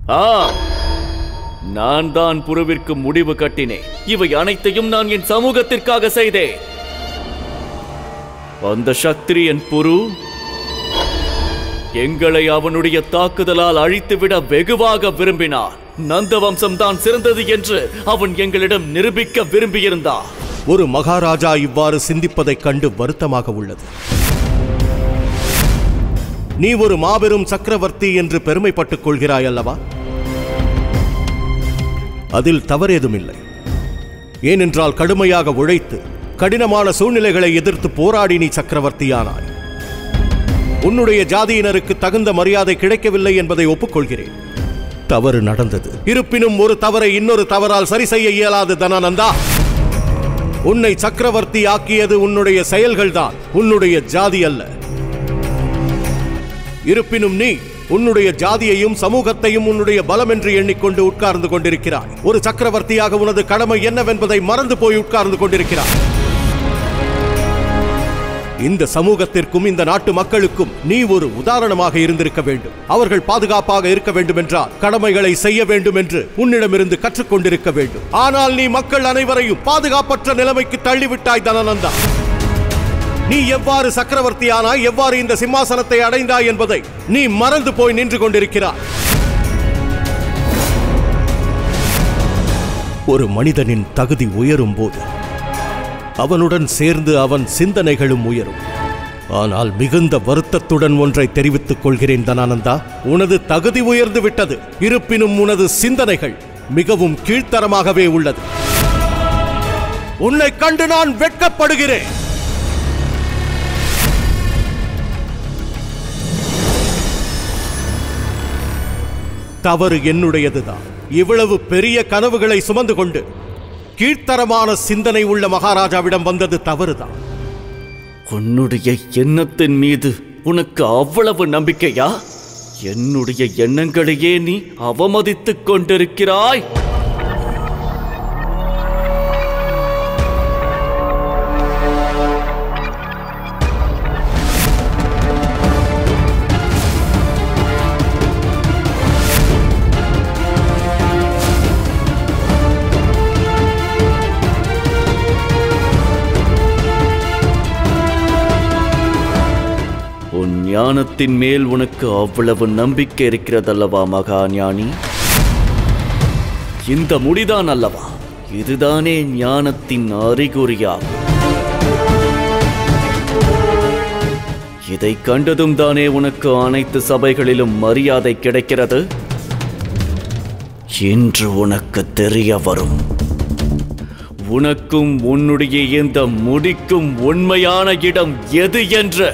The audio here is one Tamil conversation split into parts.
ஆ நான் தான் புருவிற்கு முடிவு கட்டினேன் இவை அனைத்தையும் நான் என் சமூகத்திற்காக செய்தேன் அந்த சத்திரியன் புரு எங்களை அவனுடைய தாக்குதலால் அழித்துவிட வெகுவாக விரும்பினான் நந்த வம்சம் தான் சிறந்தது என்று அவன் எங்களிடம் நிரூபிக்க விரும்பியிருந்தான் ஒரு மகாராஜா இவ்வாறு சிந்திப்பதைக் கண்டு வருத்தமாக உள்ளது நீ ஒரு மாபெரும் சக்கரவர்த்தி என்று பெருமைப்பட்டுக் கொள்கிறாய் அல்லவா அதில் தவறேதுமில்லை ஏனென்றால் கடுமையாக உழைத்து கடினமான சூழ்நிலைகளை எதிர்த்து போராடி நீ சக்கரவர்த்தியானாய் உன்னுடைய ஜாதியினருக்கு தகுந்த மரியாதை கிடைக்கவில்லை என்பதை ஒப்புக்கொள்கிறேன் தவறு நடந்தது இருப்பினும் ஒரு தவறை இன்னொரு தவறால் சரி செய்ய இயலாது தனானந்தா உன்னை சக்கரவர்த்தி ஆக்கியது உன்னுடைய செயல்கள்தான் உன்னுடைய ஜாதி அல்ல இருப்பினும் நீ உன்னுடைய ஜாதியையும் சமூகத்தையும் உன்னுடைய பலம் என்று எண்ணிக்கொண்டு உட்கார்ந்து கொண்டிருக்கிறாய் ஒரு சக்கரவர்த்தியாக உனது கடமை என்னவென்பதை மறந்து போய் உட்கார்ந்து கொண்டிருக்கிறாய் இந்த சமூகத்திற்கும் இந்த நாட்டு மக்களுக்கும் நீ ஒரு உதாரணமாக இருந்திருக்க வேண்டும் அவர்கள் பாதுகாப்பாக இருக்க வேண்டும் என்றால் கடமைகளை செய்ய வேண்டும் என்று உன்னிடமிருந்து கற்றுக்கொண்டிருக்க வேண்டும் ஆனால் நீ மக்கள் அனைவரையும் பாதுகாப்பற்ற நிலைமைக்கு தள்ளிவிட்டாய் தனநந்தா நீ எவ்வாறு சக்கரவர்த்தியானாய் எவ்வாறு இந்த சிம்மாசனத்தை அடைந்தாய் என்பதை நீ மறந்து போய் நின்று கொண்டிருக்கிறாய் ஒரு மனிதனின் தகுதி உயரும் போது அவனுடன் சேர்ந்து அவன் சிந்தனைகளும் உயரும் ஆனால் மிகுந்த வருத்தத்துடன் ஒன்றை தெரிவித்துக் கொள்கிறேன் தனானந்தா உனது தகுதி உயர்ந்து விட்டது இருப்பினும் உனது சிந்தனைகள் மிகவும் கீழ்த்தரமாகவே உள்ளது உன்னை கண்டு நான் வெட்கப்படுகிறேன் தவறு என்னுடையதுதான் இவ்வளவு பெரிய கனவுகளை சுமந்து கொண்டு கீழ்த்தரமான சிந்தனை உள்ள மகாராஜாவிடம் வந்தது தவறுதான் உன்னுடைய எண்ணத்தின் மீது உனக்கு அவ்வளவு நம்பிக்கையா என்னுடைய எண்ணங்களையே நீ அவமதித்துக் கொண்டிருக்கிறாய் உன் ஞானத்தின் மேல் உனக்கு அவ்வளவு நம்பிக்கை இருக்கிறதல்லவா மகா ஞானி இந்த முடிதான் அல்லவா இதுதானே ஞானத்தின் அறிகுறியாகும் இதை கண்டதும் தானே உனக்கு அனைத்து சபைகளிலும் மரியாதை கிடைக்கிறது இன்று உனக்கு தெரிய வரும் உனக்கும் உன்னுடைய இந்த முடிக்கும் உண்மையான இடம் எது என்று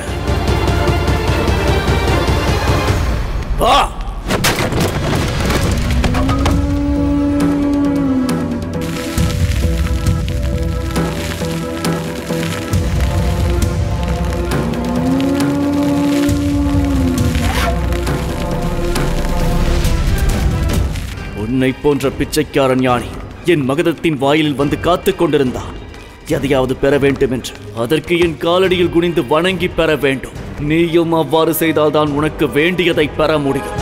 வா உன்னை போன்ற பிச்சைக்காரன் ஞானி என் மகதத்தின் வாயிலில் வந்து காத்துக் கொண்டிருந்தான் எதையாவது பெற வேண்டும் என்று அதற்கு என் காலடியில் குனிந்து வணங்கி பெற வேண்டும் நீயும் அவ்வாறு செய்தால்தான் உனக்கு வேண்டியதை பெற முடியும்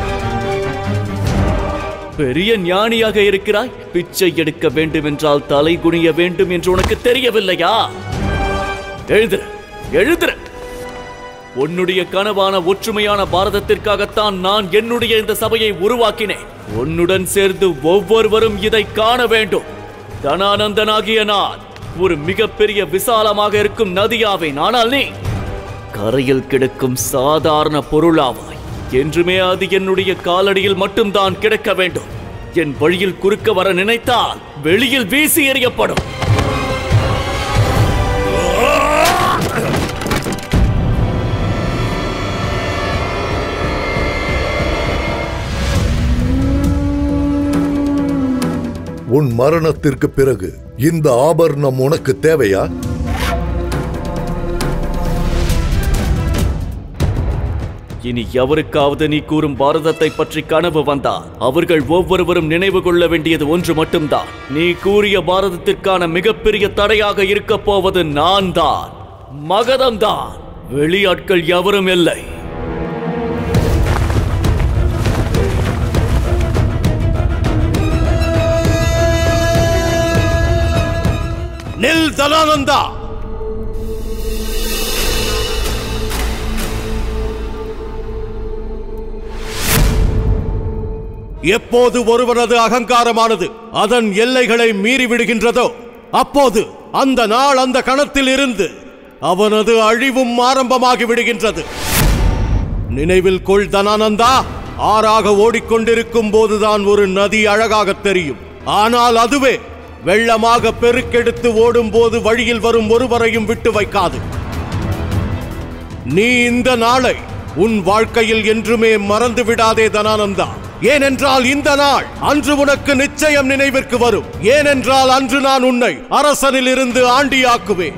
பெரிய ஞானியாக இருக்கிறாய் பிச்சை எடுக்க வேண்டும் என்றால் தலை குனிய வேண்டும் என்று உனக்கு தெரியவில்லையா எழுதுற எழுதுற உன்னுடைய கனவான ஒற்றுமையான பாரதத்திற்காகத்தான் நான் என்னுடைய இந்த சபையை உருவாக்கினேன் உன்னுடன் சேர்ந்து ஒவ்வொருவரும் இதை காண வேண்டும் தனானந்தனாகிய நான் ஒரு மிகப்பெரிய விசாலமாக இருக்கும் நதியாவேன் ஆனால் நீ கரையில் கிடக்கும் சாதாரண பொருளாவாய் என்றுமே அது என்னுடைய காலடியில் மட்டும்தான் கிடக்க வேண்டும் என் வழியில் குறுக்க வர நினைத்தால் வெளியில் வீசி எறியப்படும் உன் மரணத்திற்கு பிறகு இந்த ஆபரணம் உனக்கு தேவையா இனி எவருக்காவது நீ கூறும் பாரதத்தை பற்றி கனவு வந்தால் அவர்கள் ஒவ்வொருவரும் நினைவு கொள்ள வேண்டியது ஒன்று மட்டும்தான் நீ கூறிய பாரதத்திற்கான மிகப்பெரிய தடையாக இருக்கப் போவது நான் தான் மகதம்தான் வெளியாட்கள் எவரும் இல்லை தனானந்தா எப்போது ஒருவனது அகங்காரமானது அதன் எல்லைகளை மீறி விடுகின்றதோ அப்போது அந்த நாள் அந்த கணத்தில் இருந்து அவனது அழிவும் ஆரம்பமாகி விடுகின்றது நினைவில் கொள் தனானந்தா ஆறாக ஓடிக்கொண்டிருக்கும் போதுதான் ஒரு நதி அழகாக தெரியும் ஆனால் அதுவே வெள்ளமாக பெருக்கெடுத்து ஓடும் போது வழியில் வரும் ஒருவரையும் விட்டு வைக்காது நீ இந்த நாளை உன் வாழ்க்கையில் என்றுமே மறந்து விடாதே தனானந்தா ஏனென்றால் இந்த நாள் அன்று உனக்கு நிச்சயம் நினைவிற்கு வரும் ஏனென்றால் அன்று நான் உன்னை அரசனில் இருந்து ஆண்டியாக்குவேன்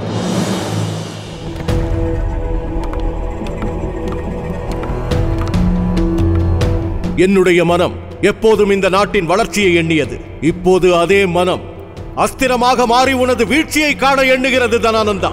என்னுடைய மனம் எப்போதும் இந்த நாட்டின் வளர்ச்சியை எண்ணியது இப்போது அதே மனம் அஸ்திரமாக மாறி உனது வீழ்ச்சியை காண எண்ணுகிறது தனானந்தா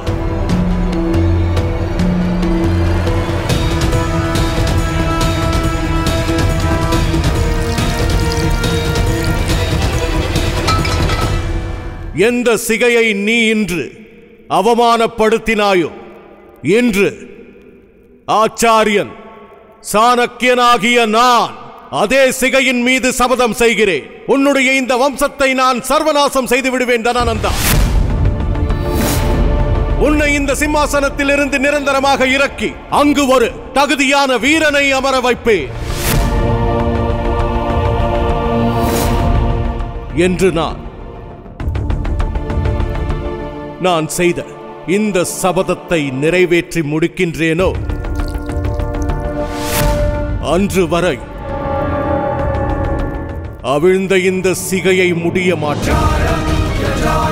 எந்த சிகையை நீ இன்று அவமானப்படுத்தினாயோ இன்று ஆச்சாரியன் சாணக்கியனாகிய நான் அதே சிகையின் மீது சபதம் செய்கிறேன் உன்னுடைய இந்த வம்சத்தை நான் சர்வநாசம் செய்து விடுவேன் தனானந்தா உன்னை இந்த சிம்மாசனத்தில் இருந்து நிரந்தரமாக இறக்கி அங்கு ஒரு தகுதியான வீரனை அமர வைப்பேன் என்று நான் நான் செய்த இந்த சபதத்தை நிறைவேற்றி முடிக்கின்றேனோ அன்று வரை அவிழ்ந்த இந்த சிகையை முடிய மாட்டேன்